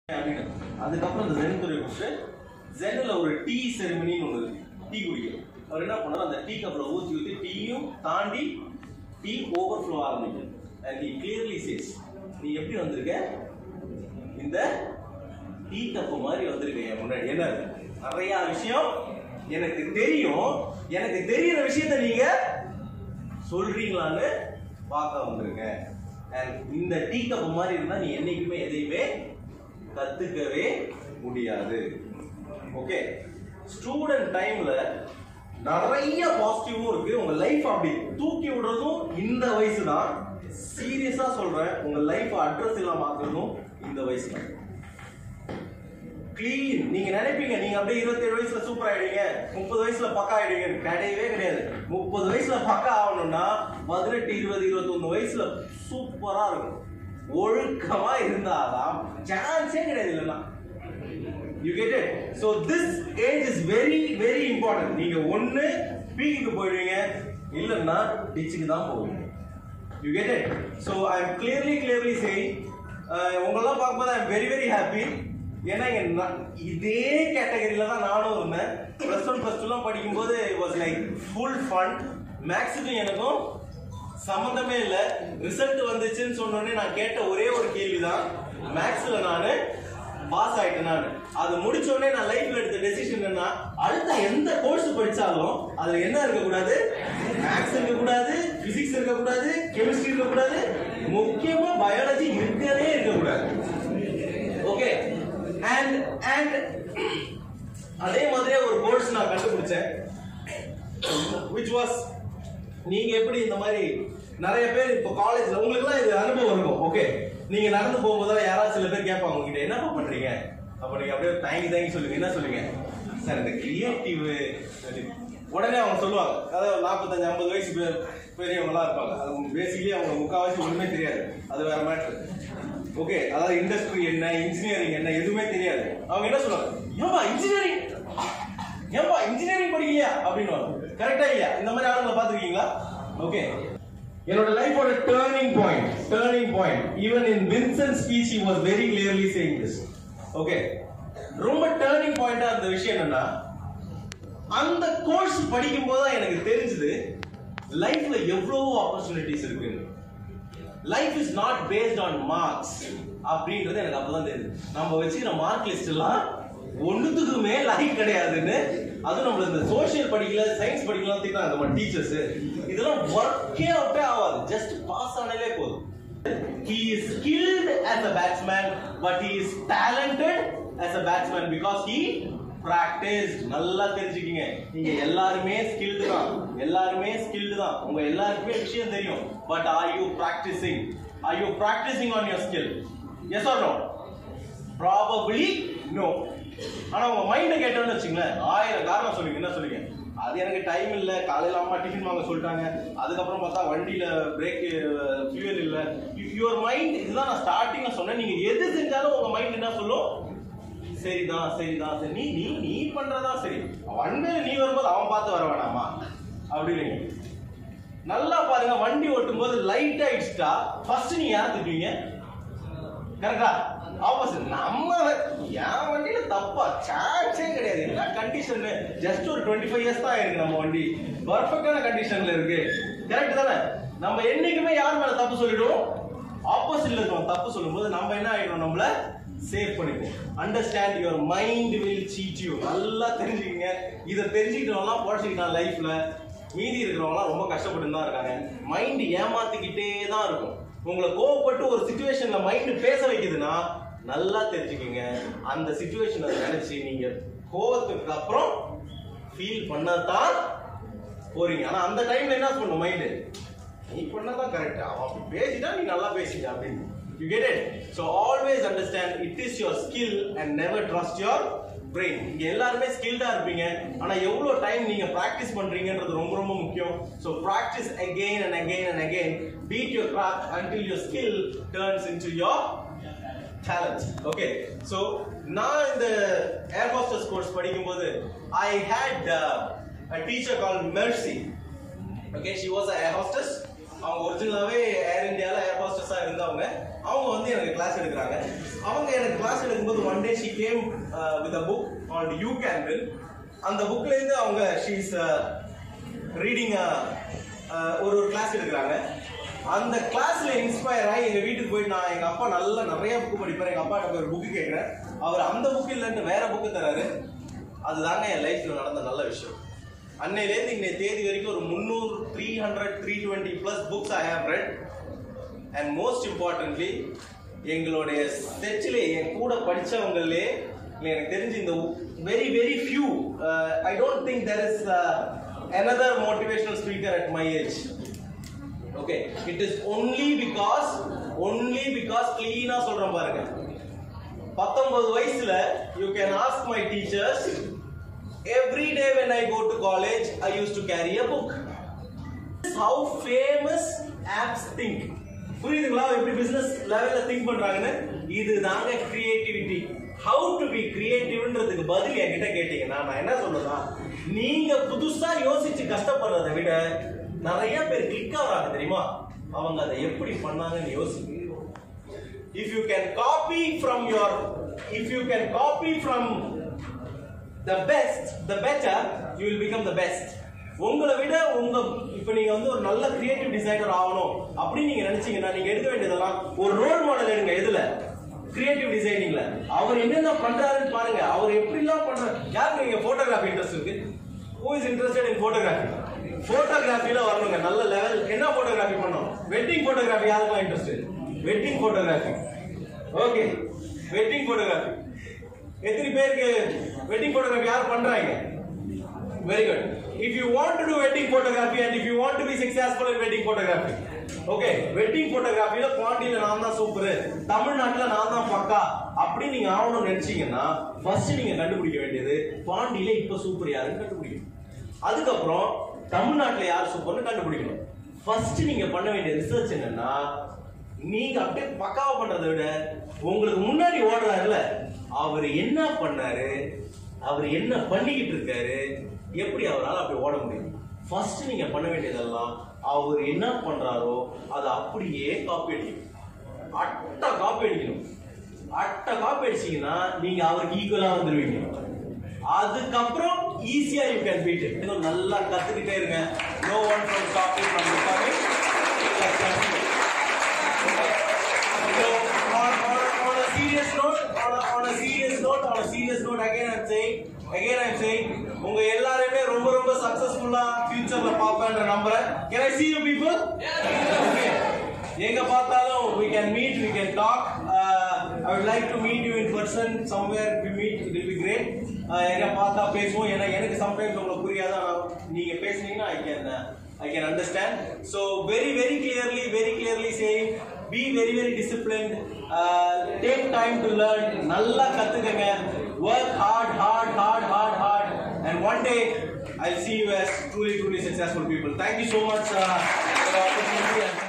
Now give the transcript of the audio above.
அப்படின்னு அதுக்கப்புறம் இந்த ஜென் துறை முடிச்சு ஜென்னில் ஒரு டீ செரிமனின்னு ஒன்று இருக்கு டீ குடிக்கணும் அவர் என்ன பண்ணார் அந்த டீ கப்பில் ஊற்றி ஊற்றி டீயும் தாண்டி டீ ஓவர் ஃப்ளோ ஆரம்பிக்கும் அண்ட் he clearly says நீ எப்படி வந்திருக்க இந்த டீ கப்பு மாதிரி வந்திருக்க என் முன்னாடி என்ன அது? நிறைய விஷயம் எனக்கு தெரியும் எனக்கு தெரியிற விஷயத்த நீங்க சொல்றீங்களான்னு பார்க்க வந்திருக்க அண்ட் இந்த டீ கப்பு மாதிரி இருந்தா நீ என்னைக்குமே எதையுமே கத்துக்கவே முடியாது ஓகே ஸ்டூடெண்ட் டைம்ல நிறைய பாசிட்டிவும் இருக்கு உங்க லைஃப் அப்படி தூக்கி விடுறதும் இந்த வயசு தான் சீரியஸா சொல்றேன் உங்க லைஃப் அட்ரஸ் இல்லாம ஆக்குறதும் இந்த வயசு தான் க்ளீன் நீங்க நினைப்பீங்க நீங்க அப்படியே இருபத்தேழு வயசுல சூப்பர் ஆயிடுவீங்க முப்பது வயசுல பக்கா ஆயிடுவீங்க கிடையவே கிடையாது முப்பது வயசுல பக்கா ஆகணும்னா பதினெட்டு இருபது இருபத்தொன்னு வயசுல சூப்பரா இருக்கும் ஒழுக்கமா இருந்தாதான் சான்ஸே கிடையாது இல்லைன்னா you get it so this age is very very important நீங்க ஒன்னு பீக்குக்கு போயிடுவீங்க இல்லைன்னா டிச்சுக்கு தான் போவீங்க you get it so I am clearly clearly say உங்களெல்லாம் பார்க்கும்போது I am very very happy ஏன்னா இங்க நான் இதே கேட்டகரியில தான் நானும் இருந்தேன் ப்ளஸ் ஒன் ப்ளஸ் டூலாம் படிக்கும்போது வாஸ் லைக் ஃபுல் ஃபன் மேக்ஸுக்கும் எனக்கும் சம்மந்தமே இல்லை ரிசல்ட் வந்துச்சுன்னு சொன்னோடனே நான் கேட்ட ஒரே ஒரு கேள்வி தான் மேக்ஸில் நான் பாஸ் ஆயிட்டேன் நான் அது முடிச்ச உடனே நான் லைஃப்ல எடுத்த டெசிஷன் என்ன அடுத்த எந்த கோர்ஸ் படிச்சாலும் அதுல என்ன இருக்கக்கூடாது மேக்ஸ் இருக்கக்கூடாது பிசிக்ஸ் இருக்கக்கூடாது கெமிஸ்ட்ரி இருக்கக்கூடாது முக்கியமா பயாலஜி இருக்கவே இருக்கக்கூடாது ஓகே அண்ட் அண்ட் அதே மாதிரியே ஒரு கோர்ஸ் நான் கண்டுபிடிச்சேன் which was நீங்க எப்படி இந்த மாதிரி நிறைய பேர் இப்போ காலேஜ்ல உங்களுக்குலாம் இது அனுபவம் இருக்கும் ஓகே நீங்க நடந்து போகும்போது யாராவது சில பேர் கேட்பாங்க உங்ககிட்ட என்னப்பா பண்றீங்க அப்ப நீங்க அப்படியே தயங்கி தயங்கி சொல்லுங்க என்ன சொல்லுங்க சார் இந்த கிரியேட்டிவ் உடனே அவங்க சொல்லுவாங்க அதாவது நாற்பத்தஞ்சு ஐம்பது வயசு பேர் பெரியவங்களாம் இருப்பாங்க அது பேசிக்கலி அவங்க முக்கால்வாசி ஒண்ணுமே தெரியாது அது வேற மேட்ரு ஓகே அதாவது இண்டஸ்ட்ரி என்ன இன்ஜினியரிங் என்ன எதுவுமே தெரியாது அவங்க என்ன சொல்லுவாங்க ஏன்பா இன்ஜினியரிங் ஏன்பா இன்ஜினியரிங் படிக்கலையா அப்படின்னு கரெக்டா இல்லையா இந்த மாதிரி ஆளுங்களை பாத்துருக்கீங்களா ஓகே என்னோட லைஃபோட turning point turning point even in Vincent speech he was very clearly saying this okay ரொம்ப டேர்னிங் பாயிண்டா இருந்த விஷயம் என்னன்னா அந்த கோர்ஸ் படிக்கும் போது தான் எனக்கு தெரிஞ்சது லைஃப்ல எவ்வளவோ ஆப்பர்ச்சுனிட்டிஸ் இருக்குன்னு life is not based on marks அப்படின்றது எனக்கு அப்பதான் தெரியுது நம்ம வச்சுக்கிற மார்க் லிஸ்ட் எல்லாம் ஒண்ணுத்துக்குமே லைஃப் கிடையாதுன்னு அதுவும் நம்மள இந்த சோஷியல் படிக்கல சயின்ஸ் படிக்கலாம் திட்டாங்க நம்ம டீச்சர்ஸ் இதெல்லாம் ஒர்க்கே அவுட்டே ஆகாது ஜஸ்ட் பாஸ் ஆனாலே போதும் he is skilled as a batsman but he is talented as a batsman because he practiced நல்லா தெரிஞ்சுக்கிங்க நீங்க எல்லாருமே skilled தான் எல்லாருமே skilled தான் உங்க எல்லாருக்குமே விஷயம் தெரியும் but are you practicing are you practicing on your skill yes or no probably no ஆனா உங்க மைண்ட கேட்டோம்னு வச்சுங்களேன் ஆயிரம் காரணம் சொல்லுங்க என்ன சொல்லுங்க அது எனக்கு டைம் இல்ல காலையில அம்மா டிஃபன் வாங்க சொல்லிட்டாங்க அதுக்கப்புறம் பார்த்தா வண்டியில பிரேக் ஃபியூயல் இல்ல யுவர் மைண்ட் இதுதான் நான் ஸ்டார்டிங்ல சொன்னேன் நீங்க எது செஞ்சாலும் உங்க மைண்ட் என்ன சொல்லும் சரிதான் சரிதான் சரி நீ நீ நீ பண்றதா சரி வண்டியில நீ வரும்போது அவன் பார்த்து வர வேணாமா அப்படின்னு நல்லா பாருங்க வண்டி ஓட்டும் போது லைட் ஆயிடுச்சுட்டா ஃபர்ஸ்ட் நீ யார் திட்டுவீங்க கரெக்டா ஆப்போசிட் நம்ம என் வண்டியில தப்பா சான்ஸே கிடையாது என்ன கண்டிஷன் ஜஸ்ட் ஒரு டுவெண்ட்டி ஃபைவ் இயர்ஸ் தான் இருக்கு நம்ம வண்டி பர்ஃபெக்டான கண்டிஷன்ல இருக்கு கரெக்ட் தானே நம்ம என்னைக்குமே யார் மேல தப்பு சொல்லிடுவோம் ஆப்போசிட்ல இருக்கோம் தப்பு சொல்லும்போது நம்ம என்ன ஆயிடும் நம்மள சேவ் பண்ணிப்போம் understand your mind will cheat you நல்லா தெரிஞ்சுக்கங்க இதை தெரிஞ்சுக்கிட்டவங்களாம் பொழைச்சிக்கிட்டான் லைஃப்ல மீதி இருக்கிறவங்களாம் ரொம்ப கஷ்டப்பட்டு தான் இருக்காங்க மைண்ட் ஏமாத்திக்கிட்டே தான் இருக்கும் உங்களை கோவப்பட்டு ஒரு சுச்சுவேஷன்ல மைண்ட் பேச வைக்குதுன்னா நல்லா தெரிஞ்சுக்கங்க அந்த சுச்சுவேஷனை நினைச்சு நீங்க கோவத்துக்கு அப்புறம் ஃபீல் பண்ணதான் போறீங்க ஆனா அந்த டைம்ல என்ன பண்ணும் மைண்டு நீ பண்ணதான் கரெக்ட் அவன் அப்படி பேசிட்டா நீ நல்லா பேசிட்ட அப்படின்னு you get it so always understand it is your skill and never trust your brain இங்க எல்லாருமே ஸ்கில்டா இருப்பீங்க ஆனா எவ்வளவு டைம் நீங்க பிராக்டிஸ் பண்றீங்கன்றது ரொம்ப ரொம்ப முக்கியம் so practice again and again and again beat your craft until your skill turns into your talent okay so நான் இந்த ஏர் ஹோஸ்டஸ் கோர்ஸ் படிக்கும்போது I had a teacher called Mercy okay she was a air hostess அவங்க ஒரிஜினலாவே ஏர் இந்தியால ஏர் ஹோஸ்டஸா இருந்தவங்க அவங்க வந்து எனக்கு class எடுக்கிறாங்க அவங்க எனக்கு கிளாஸ் எடுக்கும்போது one day she came with a book called you can win அந்த புக்லேருந்து அவங்க ஷீஸ் ரீடிங் ஒரு ஒரு கிளாஸ் எடுக்கிறாங்க அந்த கிளாஸ்ல இன்ஸ்பயர் ஆகி எங்க வீட்டுக்கு போய் நான் எங்க அப்பா நல்லா நிறைய புக்கு படிப்பார் எங்க அப்பாட்ட போய் ஒரு புக்கு கேட்கிறேன் அவர் அந்த புக்கு இல்லைன்னு வேற புக்கு தராரு அதுதாங்க என் லைஃப்ல நடந்த நல்ல விஷயம் அன்னையிலேருந்து இன்னைய தேதி வரைக்கும் ஒரு முந்நூறு three hundred three twenty plus books I have read and most importantly எங்களுடைய செச்சிலே என் கூட படிச்சவங்களே எனக்கு தெரிஞ்சு இந்த very very few I don't think there is another motivational speaker at my age okay it is only because only because clean ஆ சொல்றேன் பாருங்க பத்தொன்பது வயசுல you can ask my teachers every day when I go to college I used to carry a book This is how famous apps think புரியுதுங்களா எப்படி business லெவல்ல think பண்றாங்கன்னு இது தாங்க கிரியேட்டிவிட்டி ஹவு டு பி கிரியேட்டிவ்ன்றதுக்கு பதில் என்கிட்ட கேட்டீங்கன்னா நான் என்ன சொல்றேன்னா நீங்க புதுசா யோசிச்சு கஷ்டப்படுறதை விட நிறைய பேர் கிளிக் ஆகுறாங்க தெரியுமா அவங்க அதை எப்படி பண்ணாங்கன்னு யோசிங்க if you can copy from your if you can copy from the best the better you will become the best உங்களை விட உங்க இப்ப நீங்க வந்து ஒரு நல்ல கிரியேட்டிவ் டிசைனர் ஆகணும் அப்படின்னு நீங்க நினைச்சீங்கன்னா நீங்க எடுக்க வேண்டியதெல்லாம் ஒரு ரோல் மாடல் எடுங்க எதுல கிரியேட்டிவ் டிசைனிங்ல அவர் என்னென்ன பண்றாருன்னு பாருங்க அவர் எப்படிலாம் பண்றாரு யாருக்கு நீங்க போட்டோகிராஃபி இன்ட்ரெஸ்ட் இருக்கு who is interested in photography போட்டோகிராஃபில வரணுங்க நல்ல லெவல் என்ன போட்டோகிராஃபி பண்ணணும் வெட்டிங் போட்டோகிராஃபி யாருக்கெல்லாம் interest wedding photography okay wedding photography எத்தனை பேருக்கு வெட்டிங் போட்டோகிராஃபி யார் பண்றாங்க very good if you want to do wedding photography and if you want to be successful in wedding photography okay wedding போட்டோகிராஃபில பாண்டியில நான் தான் super தமிழ்நாட்டுல நான் தான் பக்கா அப்படி நீங்க ஆகணும்னு நினைச்சீங்கன்னா ஃபர்ஸ்ட் நீங்க கண்டுபிடிக்க வேண்டியது பாண்டியில இப்ப சூப்பர் யாருன்னு கண்டுபிடிக்கணும் அதுக்கப்புறம் தமிழ்நாட்டுல யார் சூப்பர்னு கண்டுபிடிக்கணும் ஃபர்ஸ்ட் நீங்க பண்ண வேண்டிய ரிசர்ச் என்னன்னா நீங்க அப்படியே பக்காவா பண்றதை விட உங்களுக்கு முன்னாடி ஓடுறாருல அவர் என்ன பண்ணாரு அவர் என்ன பண்ணிக்கிட்டு இருக்காரு எப்படி அவரால் அப்படி ஓட முடியும் ஃபர்ஸ்ட் நீங்க பண்ண வேண்டியதெல்லாம் அவர் என்ன பண்றாரோ அதை அப்படியே காப்பி அடிக்கணும் அட்டை காப்பி அடிக்கணும் அட்டை காப்பி அடிச்சீங்கன்னா நீங்க அவருக்கு ஈக்குவலா வந்துருவீங்க அதுக்கப்புறம் ஈஸியா யூ கேன் பீட் இன்னும் நல்லா கத்துக்கிட்டே இருங்க no one from copy from So, on, on, on a serious note, on a, on a serious note, on a serious note, again I'm saying, again I'm saying, உங்க எல்லாரையுமே ரொம்ப ரொம்ப சக்சஸ்ஃபுல்லா ஃபியூச்சர்ல பாப்பேன்ற நம்புறேன் can i see you people okay எங்க பார்த்தாலும் we can meet we can talk uh, i would like to meet you in person somewhere we meet it will be great uh, எங்க பார்த்தா பேசுவோம் ஏன்னா எனக்கு சம்டைம்ஸ் உங்களுக்கு புரியாது ஆனா நீங்க பேசுனீங்கன்னா i can uh, I can understand. So very very clearly, very clearly saying, be very very disciplined. Uh, take time to learn. நல்லா கத்துக்கங்க. Work hard, hard, hard, hard, hard. And one day I'll see you as truly truly successful people. Thank you so much uh, for the opportunity. and